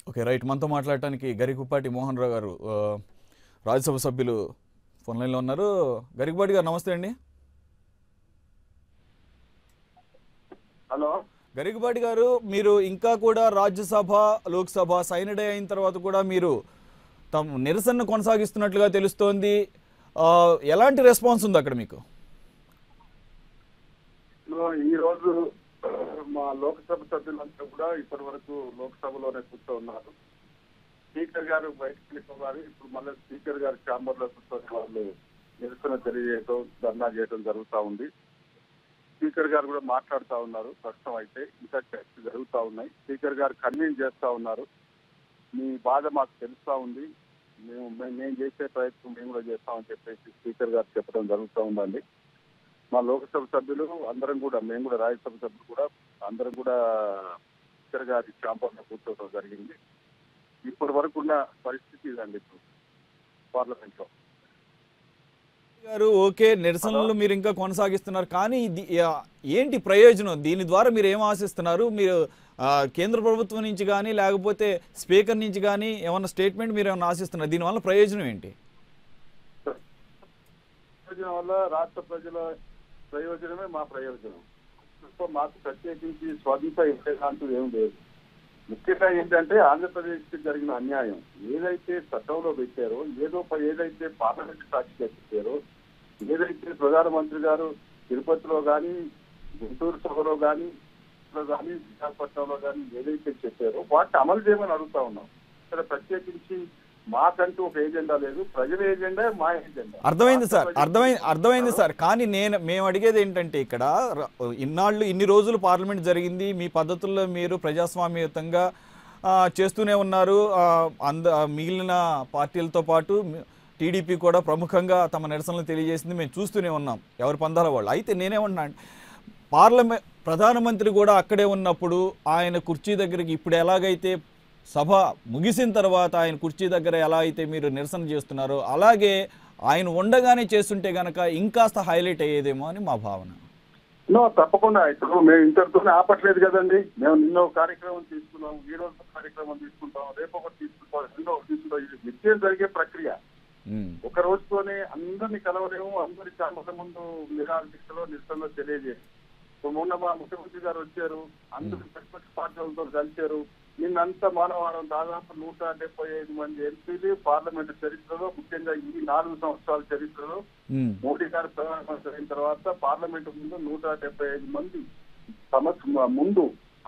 Okay right మనతో మాట్లాడటానికి గరికపాటి మోహన్ రావు గారు ఆ, రాజ్యసభ సభ్యులు ఫోన్ లైన్లో ఉన్నారు గరికపాటి గారు నమస్తే అండి హలో గరికపాటి గారు మీరు ఇంకా కూడా రాజ్యసభ లోక్సభ సైన్ డే అయిన తర్వాత కూడా మీరు తమ నిరసన కొనసాగిస్తున్నట్లుగా తెలుస్తోంది ఆ, ఎలాంటి రెస్పాన్స్ ఉంది అక్కడ మీకు ఈ రోజు మా లోక్సభ సభ్యులంతా కూడా ఇప్పటి వరకు లోక్సభలోనే కూర్చో ఉన్నారు స్పీకర్ గారు బయటకు వెళ్ళిపోవాలి ఇప్పుడు మళ్ళీ స్పీకర్ గారు ఛాంబర్ లో కూర్చొని వాళ్ళు నిరసన తెలియజేయడం ధర్నా చేయడం జరుగుతూ ఉంది స్పీకర్ గారు కూడా మాట్లాడుతూ ఉన్నారు ప్రస్తుతం అయితే ఇంకా చర్చలు జరుగుతూ ఉన్నాయి స్పీకర్ గారు కన్వీన్ చేస్తా ఉన్నారు మీ బాధ మాకు తెలుస్తా ఉంది మేము మేము మేము చేసే ప్రయత్నం మేము కూడా చేస్తామని చెప్పేసి స్పీకర్ గారు చెప్పడం జరుగుతూ ఉందండి మా లోక్సభ సభ్యులు అందరం కూడా మేము కూడా రాజ్యసభ సభ్యులు కూడా అందరం కూడా స్పీకర్ గారి ఛాంబర్ లో కూర్చోవడం జరిగింది ఇప్పటి వరకు ఉన్న పరిస్థితి ఇదండి ఇప్పుడు పార్లమెంట్ లో గారు ఓకే నిరసనలు మీరు ఇంకా కొనసాగిస్తున్నారు కానీ ఇది ఆ, ఏంటి ప్రయోజనం దీని ద్వారా మీరు ఏం ఆశిస్తున్నారు మీరు ఆ, కేంద్ర ప్రభుత్వం నుంచి కానీ లేకపోతే స్పీకర్ నుంచి కానీ ఏమన్నా స్టేట్మెంట్ మీరు ఏమన్నా ఆశిస్తున్నారు దీనివల్ల ప్రయోజనం ఏంటి ప్రయోజనం వల్ల రాష్ట్ర ప్రజల ప్రయోజనమే మా ప్రయోజనం సో మాకు ప్రత్యేకించి స్వాధీనత అంటూ ఏం లేదు ముఖ్యంగా ఏంటంటే ఆంధ్రప్రదేశ్ కి జరిగిన అన్యాయం ఏదైతే చట్టంలో పెట్టారో ఏదో ప- ఏదైతే పార్లమెంట్ సాక్షిగా పెట్టారో ఏదైతే ప్రధానమంత్రి గారు తిరుపతిలో కానీ గుంటూరు సభలో కానీ కానీ విశాఖపట్నంలో కానీ ఏదైతే చెప్పారో వాటిని అమలు చేయమని అడుగుతా ఉన్నాం ఇక్కడ ప్రత్యేకించి మాకంటూ ఒక ఏజెండా లేదు ప్రజల ఏజెండా మా ఏజెండా అర్థమైంది సార్ అర్థమైంది అర్థమైంది సార్ కానీ నేను మేము అడిగేది ఏంటంటే ఇక్కడ ర- ఇన్నాళ్ళు ఇన్ని రోజులు పార్లమెంట్ జరిగింది మీ పద్ధతుల్లో మీరు ప్రజాస్వామ్యయుతంగా ఆ, చేస్తూనే ఉన్నారు ఆ, అంద ఆ, మిగిలిన పార్టీలతో పాటు మీ- టీడీపీ కూడా ప్రముఖంగా తమ నిరసనలు తెలియజేసింది మేము చూస్తూనే ఉన్నాం ఎవరి పందాల వాళ్ళు అయితే నేనేమన్నా పార్లమెంట్ ప్రధానమంత్రి కూడా అక్కడే ఉన్నప్పుడు ఆయన కుర్చీ దగ్గరికి ఇప్పుడు ఎలాగైతే సభ ముగిసిన తర్వాత ఆయన కుర్చీ దగ్గర ఎలా అయితే మీరు నిరసన చేస్తున్నారో అలాగే ఆయన ఉండగానే చేస్తుంటే గనక ఇంకాస్త హైలైట్ అయ్యేదేమో అని మా భావన నో తప్పకుండా ఇప్పుడు మేము ఇంతటితోనే ఆపట్లేదు కదండి మేము నిన్న ఒక కార్యక్రమం తీసుకున్నాం ఈ రోజు ఒక కార్యక్రమం తీసుకుంటాం రేపు ఒకటి తీసుకుంటాం రెండో ఒకటి తీసుకుంటాం ఇది నిత్యం జరిగే ప్రక్రియ ఉమ్, ఒక రోజుతోనే అందరినీ కలవలేము అందరి చాలా ముందు నిరాహార దీక్షలో నిరసనలో తెలియజేయాలి ఇప్పుడు మొన్న మా ముఖ్యమంత్రి గారు వచ్చారు అందరు ప్రతిపక్ష పార్టీలతో కలిశారు నిన్నంతా మానవాడం దాదాపు నూట డెబ్బై ఐదు మంది ఎంపీలు పార్లమెంట్ చరిత్రలో ముఖ్యంగా ఈ నాలుగు సంవత్సరాల చరిత్రలో ఉమ్, మోడీ గారు ప్రధానమంత్రి అయిన తర్వాత పార్లమెంట్ ముందు నూట డెబ్బై ఐదు మంది సంవత్సరం ముందు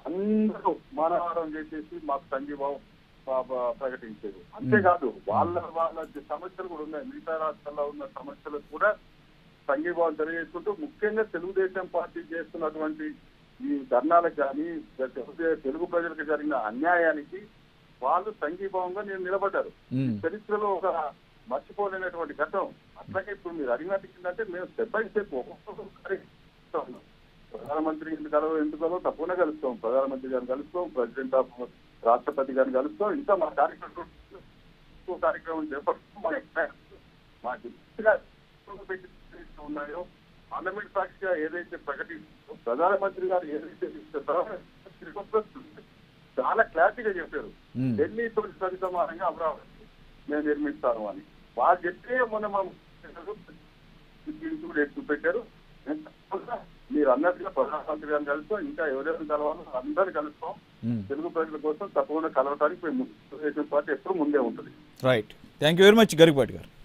అందరూ మానవారం చేసేసి మాకు సంఘీభావం ప- ప- ప్రకటించారు అంతేకాదు వాళ్ళ వాళ్ళ సమస్యలు కూడా ఉన్నాయి మిగతా రాష్ట్రాల్లో ఉన్న సమస్యలకు కూడా సంఘీభావం తెలియజేసుకుంటూ ముఖ్యంగా తెలుగుదేశం పార్టీ చేస్తున్నటువంటి ఈ ధర్నాలకు కానీ తెలుగు- తెలుగు ప్రజలకు జరిగిన అన్యాయానికి వాళ్ళు సంఘీభావంగా నేను నిలబడ్డారు ఉమ్, చరిత్రలో ఒక మర్చిపోలేనటువంటి ఘట్టం అట్లాగే ఇప్పుడు మీరు అడిగినట్టు ఏంటంటే మేము స్టెప్ బై స్టెప్ ఒక్కొక్కసారి కలుస్తాం. ప్రధానమంత్రి ఎందుకు కలవ ఎందుకు కలవ తప్పకుండా కలుస్తాం ప్రధానమంత్రి గారిని కలుస్తాం ప్రెసిడెంట్ ఆఫ్ రాష్ట్రపతి గారిని కలుస్తాం ఇంకా మా కార్యక్రమం ఇంకో కార్యక్రమం చేపడుతూ మా మా దిశగా పెట్టి ఉన్నాయో పార్లమెంట్ సాక్షిగా ఏదైతే ప్రకటిస్తుందో ప్రధానమంత్రి గారు ఏదైతే ఇస్తారో చాలా క్లారిటీగా చెప్పారు ఉమ్. ఢిల్లీ తోటి సరి సమానంగా అమరావతి నేను నిర్మిస్తాను అని వాళ్ళు చెప్తే మొన్న మా కూడా ఎక్కువ పెట్టారు నేను తప్పకుండా మీరు అన్నట్టుగా ప్రధానమంత్రి గారిని కలుస్తాం ఇంకా ఎవరెవరు కలవాలో అందరు కలుస్తాం ఉమ్. తెలుగు ప్రజల కోసం తప్పకుండా కలవటానికి మేము తెలుగుదేశం పార్టీ ఎప్పుడు ముందే ఉంటుంది right thank you very much Garikapati గారు